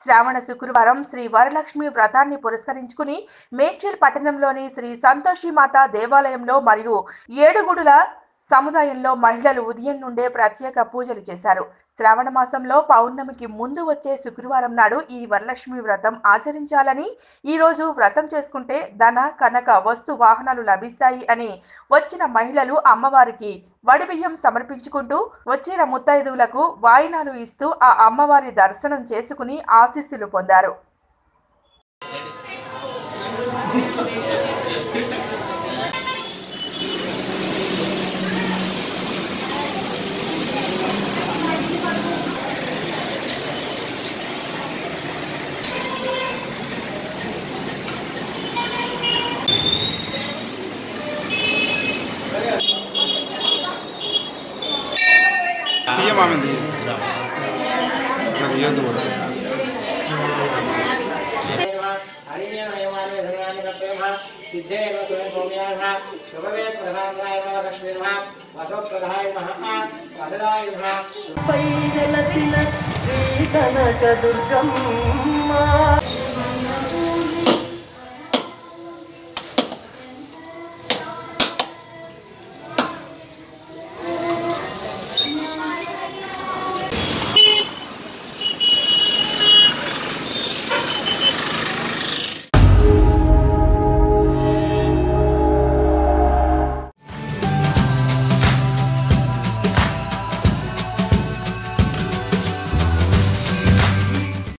శ్రావణ శుక్రవారం శ్రీ వరలక్ష్మి వ్రతాన్ని పురస్కరించుకుని మేడ్చల్ పట్టణంలోని శ్రీ సంతోషిమాత దేవాలయంలో మరియు ఏడుగుడుల సముదాయంలో మహిళలు ఉదయం నుండే ప్రత్యేక పూజలు చేశారు శ్రావణ మాసంలో పౌర్ణమికి ముందు వచ్చే శుక్రవారం నాడు ఈ వరలక్ష్మి వ్రతం ఆచరించాలని ఈ రోజు వ్రతం చేసుకుంటే ధన కనక వస్తు వాహనాలు లభిస్తాయి అని వచ్చిన మహిళలు అమ్మవారికి వడిబియ్యం సమర్పించుకుంటూ వచ్చిన ముత్తైదువులకు వాయినాలు ఇస్తూ ఆ అమ్మవారి దర్శనం చేసుకుని ఆశీస్సులు పొందారు తీయమామంది నాకు ఇవ్వద్దు కూడా సిద్ధేవ కులభూమ్యాః శుభవే ప్రధానాయ లక్ష్మీర్మ వసోప్రదాయ మహా వసదాయ మహా పై వెలసిన శ్రీ కనక దుర్గమ్మ